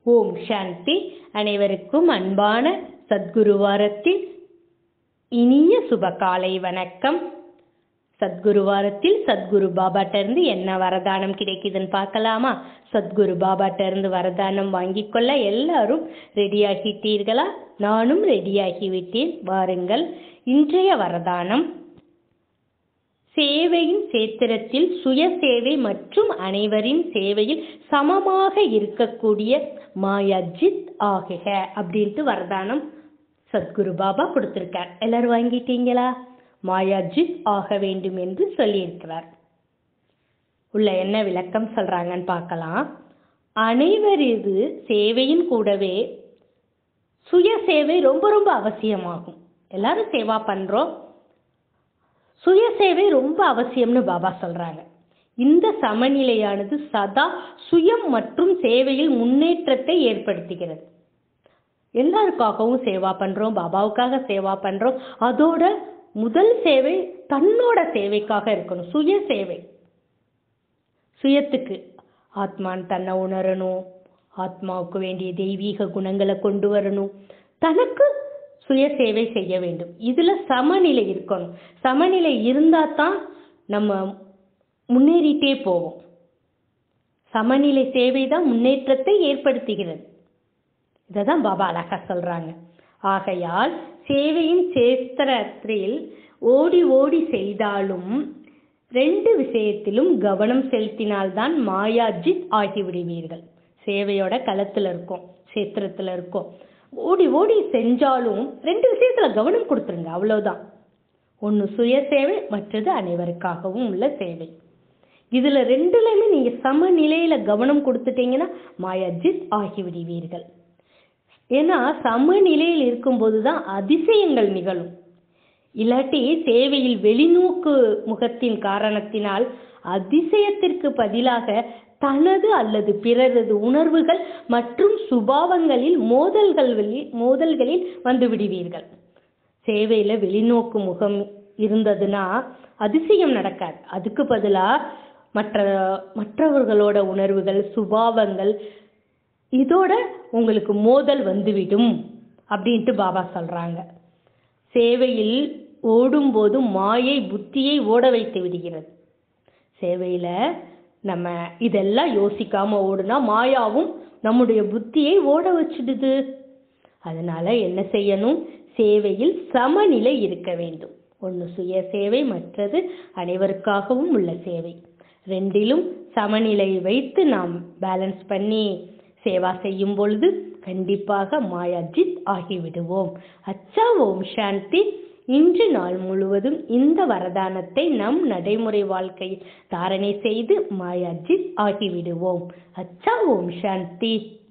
ஓம் சாந்தி அனைவருக்கும் அன்பான சத்குருவாரத்தில் இனிய சுப காலை வணக்கம் சத்குருவாரத்தில் சத்குரு பாபாட்ட இருந்து என்ன வரதானம் கிடைக்குதுன்னு பார்க்கலாமா சத்குரு பாபாட்ட இருந்து வரதானம் வாங்கிக் கொள்ள எல்லாரும் ரெடியாகிட்டீர்களா நானும் ரெடியாகிவிட்டேன் வாருங்கள் இன்றைய வரதானம் சேவையின் சேத்திரத்தில் சுய சேவை மற்றும் அனைவரின் சேவையில் சமமாக இருக்கக்கூடிய மாயஜித் ஆகுக அப்படின்ட்டு வரதானம் சத்குரு பாபா கொடுத்திருக்கார் எல்லாரும் வாங்கிட்டீங்களா மாயாஜித் ஆக வேண்டும் என்று சொல்லியிருக்கிறார் உள்ள என்ன விளக்கம் சொல்றாங்கன்னு பார்க்கலாம் அனைவரது சேவையின் கூடவே சுய சேவை ரொம்ப ரொம்ப அவசியமாகும் எல்லாரும் சேவா பண்றோம் சுய சேவை ரொம்ப அவசியம்னு பாபா சொல்றாங்க இந்த சமநிலையானது சதா சுயம் மற்றும் சேவையில் முன்னேற்றத்தை ஏற்படுத்துகிறது எல்லாருக்காகவும் சேவா பண்றோம் பாபாவுக்காக சேவா பண்றோம் அதோட முதல் சேவை தன்னோட சேவைக்காக இருக்கணும் சுய சேவை சுயத்துக்கு ஆத்மான் தன்னை உணரணும் ஆத்மாவுக்கு வேண்டிய தெய்வீக குணங்களை கொண்டு வரணும் தனக்கு சுய சேவை செய்ய வேண்டும் இதுல சமநிலை இருக்கணும் சமநிலை இருந்தா தான் நம்ம முன்னேறிட்டே போவோம் சமநிலை சேவை தான் முன்னேற்றத்தை ஏற்படுத்துகிறது இதை தான் பாபா அழகா சொல்றாங்க ஆகையால் சேவையின் சேஸ்திரத்தில் ஓடி ஓடி செய்தாலும் ரெண்டு விஷயத்திலும் கவனம் செலுத்தினால்தான் மாயாஜித் ஆகிவிடுவீர்கள் சேவையோட களத்துல இருக்கும் சேத்திரத்துல இருக்கும் ஓடி ஓடி செஞ்சாலும் ரெண்டு விஷயத்துல கவனம் கொடுத்துருங்க அவ்வளவுதான் ஒன்று சுய சேவை மற்றது அனைவருக்காகவும் உள்ள சேவை இதுல ரெண்டுலையுமே நீங்க சமநிலையில கவனம் கொடுத்துட்டீங்கன்னா மாயாஜித் ஆகிவிடுவீர்கள் ஏன்னா சமநிலையில் இருக்கும்போது தான் அதிசயங்கள் நிகழும் இல்லாட்டி சேவையில் வெளிநோக்கு முகத்தின் காரணத்தினால் அதிசயத்திற்கு பதிலாக தனது அல்லது பிறரது உணர்வுகள் மற்றும் சுபாவங்களில் மோதல்களில் மோதல்களில் வந்து விடுவீர்கள் சேவையில வெளிநோக்கு முகம் இருந்ததுன்னா அதிசயம் நடக்காது அதுக்கு பதிலா மற்ற மற்றவர்களோட உணர்வுகள் சுபாவங்கள் இதோட உங்களுக்கு மோதல் வந்துவிடும் அப்படின்ட்டு பாபா சொல்றாங்க சேவையில் ஓடும்போது மாயை புத்தியை ஓட வைத்து விடுகிறது சேவையில நம்ம இதெல்லாம் யோசிக்காம ஓடுனா மாயாவும் நம்முடைய புத்தியை ஓட வச்சிடுது அதனால என்ன செய்யணும் சேவையில் சமநிலை இருக்க வேண்டும் ஒன்று சுய சேவை மற்றது அனைவருக்காகவும் உள்ள சேவை ரெண்டிலும் சமநிலை வைத்து நாம் பேலன்ஸ் பண்ணி சேவா செய்யும் பொழுது கண்டிப்பாக மாயாஜித் ஆகிவிடுவோம் அச்சா ஓம் சாந்தி இன்று நாள் முழுவதும் இந்த வரதானத்தை நம் நடைமுறை வாழ்க்கையில் தாரணை செய்து மாயாஜித் ஆகிவிடுவோம் அச்சா ஓம் சாந்தி